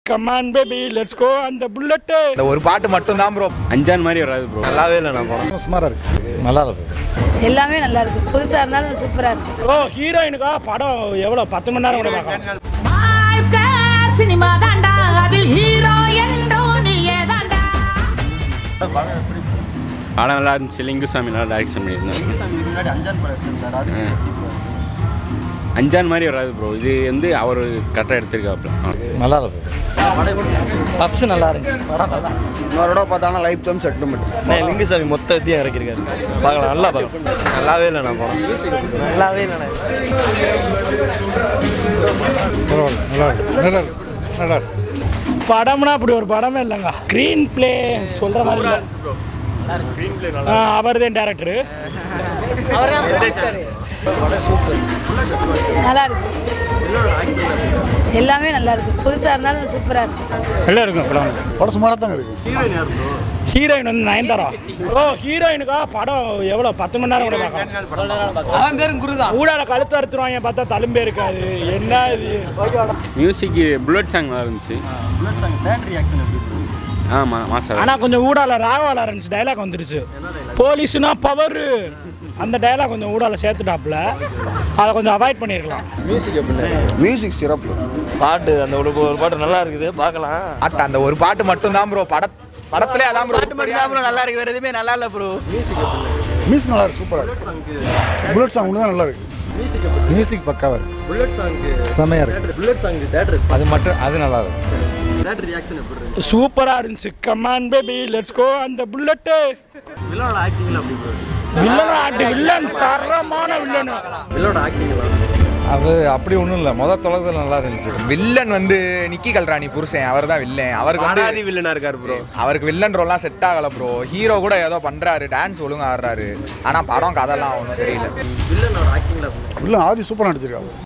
come on baby let's go அந்த bullet இந்த ஒரு பாட்டு மட்டும் தான் ப்ரோ அஞ்சான் மாதிரி வராது ப்ரோ நல்லாவே இல்லை நான் படம் சுமாராக இருக்கு நல்லா இருக்கு எல்லாமே நல்லா இருக்கு புதுசா இருந்தாலும் சூப்பரா இருக்கு ஓ ஹீரோயினுக்கா படம் எவ்வளோ பத்து மணி நேரம் கூட பார்க்கலாம் வாழ்க்கை சினிமா தாண்டா அதில் ஹீரோ என்றோ நீயே தாண்டா படம் நல்லா இருந்துச்சு லிங்குசாமி நல்லா டைரக்ஷன் பண்ணியிருந்தார் அஞ்சான் மாதிரி வராது ப்ரோ இது வந்து அவர் கரெக்டாக எடுத்திருக்காப்புல நல்லா இருக்கு பப்ஸ் நல்லா இருந்துச்சு படம் நல்லா இன்னொரு தடவை பார்த்தாலும் லைஃப் டைம் செட்டில்மெண்ட் லிங்குசாமி மொத்த வித்தியம் இறக்கிருக்காரு பார்க்கலாம் நல்லா பார்க்கலாம் நல்லாவே இல்லை நான் படம் நல்லாவே இல்லை பரவாயில்ல நல்லா இருக்கு நல்லா இருக்கு நல்லா இருக்கு படம்னா அப்படி ஒரு படமே இல்லைங்க க்ரீன் பிளே சொல்கிற மாதிரி இல்லை அவர் தான் டேரக்டரு நல்லா இருக்கு எல்லாமே நல்லா இருக்கு புதுசா இருந்தாலும் சூப்பரா இருக்கு நல்லா இருக்கும் படம் படம் சுமாராக தாங்க இருக்கு ஹீரோயின் வந்து நயன்தாரா ஓ ஹீரோயினுக்கா படம் எவ்வளோ பத்து மணி நேரம் கூட பார்க்கலாம் ஊடால கழுத்து அறுத்துருவாங்க பார்த்தா தழும்பே இருக்காது என்ன இது மியூசிக்கு புல்லட் சாங் நல்லா இருந்துச்சு ஆமாம் மாசா ஆனால் கொஞ்சம் ஊடால ராகவா லாரன்ஸ் டைலாக் வந்துருச்சு போலீஸ்னா பவர் அந்த டைலாக் கொஞ்சம் ஊடால சேர்த்துட்டாப்புல அதை கொஞ்சம் அவாய்ட் பண்ணியிருக்கலாம் மியூசிக் சிறப்பு பாட்டு அந்த ஒரு ஒரு பாட்டு நல்லா இருக்குது பார்க்கலாம் பாட்டு அந்த ஒரு பாட்டு மட்டும் தான் ப்ரோ பட படத்திலே அதான் ப்ரோ ப்ரோ நல்லா இருக்கு வேறு எதுவுமே நல்லா இல்லை ப்ரோ மியூசிக் நல்லா இருக்கு சூப்பராக இருக்கு புல்லட் சாங் தான் நல்லா இருக்கு மியூசிக் பக்காவாக இருக்கு புல்லட் சாங் செமையாக இருக்கு புல்லட் சாங் அது மட்டும் அது நல்லா இருக்கு சூப்பராக இருந்துச்சு கமான் பேபி லெட்ஸ் கோ அந்த புல்லட்டு வில்லன் ஆக்ட் வில்லன் தரமான வில்லன் அது அப்படி ஒன்றும் இல்லை மொதல் தொடக்கத்தில் நல்லா இருந்துச்சு வில்லன் வந்து நிக்கி கல்ராணி புருஷன் அவர் தான் வில்லன் அவருக்கு வந்து அனாதி வில்லனா இருக்காரு ப்ரோ அவருக்கு வில்லன் ரோல்லாம் செட் ஆகல ப்ரோ ஹீரோ கூட ஏதோ பண்றாரு டான்ஸ் ஒழுங்கா ஆடுறாரு ஆனா படம் கதைலாம் ஒன்றும் சரியில்லை இல்லை ஆதி சூப்பராக நடிச்சிருக்காங்க